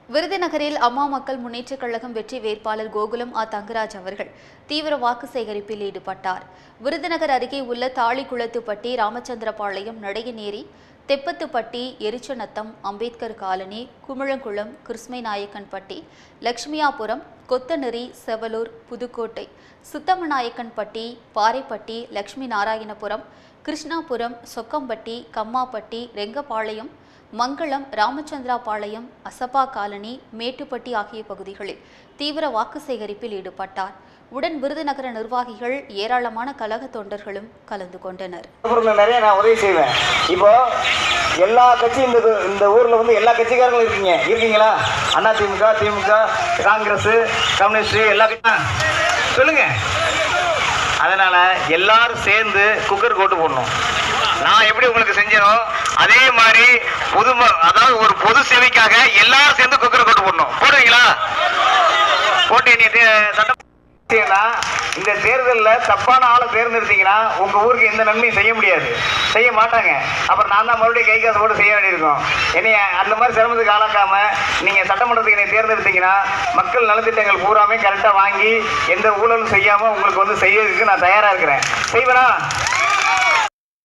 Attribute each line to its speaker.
Speaker 1: விருதுநகரில் அம்மா மக்கள் முன்னேற்றக் கழகம் வெற்றி வேட்பாளர் கோகுலம் ஆ தங்கராஜ் அவர்கள் தீவிர வாக்கு சேகரிப்பில் ஈடுபட்டார் விருதுநகர் அருகே உள்ள தாளிக்குளத்துப்பட்டி ராமச்சந்திரபாளையம் நடையநேரி தெப்பத்துப்பட்டி எரிச்சநத்தம் அம்பேத்கர் காலனி குமிழங்குளம் கிருஸ்மை நாயக்கன்பட்டி லட்சுமியாபுரம் கொத்தநெறி செவலூர் புதுக்கோட்டை சுத்தமநாயக்கன்பட்டி பாறைப்பட்டி லட்சுமி நாராயணபுரம் கிருஷ்ணாபுரம் சொக்கம்பட்டி கம்மாப்பட்டி ரெங்கபாளையம் மங்களம் ராமச்சந்திராபாளையம் அசபா காலனி மேட்டுப்பட்டி ஆகிய பகுதிகளில் தீவிர வாக்கு சேகரிப்பில் ஈடுபட்டார் உடன் விருதுநகர நிர்வாகிகள் ஏராளமான கழக தொண்டர்களும் கலந்து கொண்டனர்
Speaker 2: ஊர்ல நிறைய நான் உதவி செய்வேன் இப்போ எல்லா கட்சியும் இந்த இந்த ஊர்ல வந்து எல்லா கட்சிக்காரங்களும் இருக்கீங்க இருக்கீங்களா அண்ணா திமுக திமுக காங்கிரஸ் கம்யூனிஸ்ட் எல்லா கட்சியும் சொல்லுங்க அதனால எல்லாரும் சேர்ந்து குக்கர் கோட்டு போடணும் நான் எப்படி உங்களுக்கு செஞ்சேனோ அதே மாதிரி பொது ம- அதாவது ஒரு பொது சேவைக்காக எல்லாரும் சேர்ந்து குக்கர் கோட்டு போடணும் போடுவீங்களா போட்டு நீ சட்டம் செய்யணும்னா, இந்த தேர்தலில் தப்பான ஆளை தேர்ந்தெடுத்தீங்கன்னா உங்க ஊருக்கு எந்த நன்மையும் செய்ய முடியாது செய்ய மாட்டாங்க அப்புறம் நான் தான் மறுபடியும் கை காசு போட்டு செய்ய வேண்டியிருக்கும் என்னைய அந்த மாதிரி சிரமத்துக்கு ஆளாக்காம நீங்க சட்டமன்றத்துக்கு என்னை தேர்ந்தெடுத்தீங்கன்னா மக்கள் நலத்திட்டங்கள் பூராமே கரெக்டாக வாங்கி எந்த ஊழலும் செய்யாம உங்களுக்கு வந்து செய்யறதுக்கு நான் தயாரா இருக்கிறேன் செய்வேனா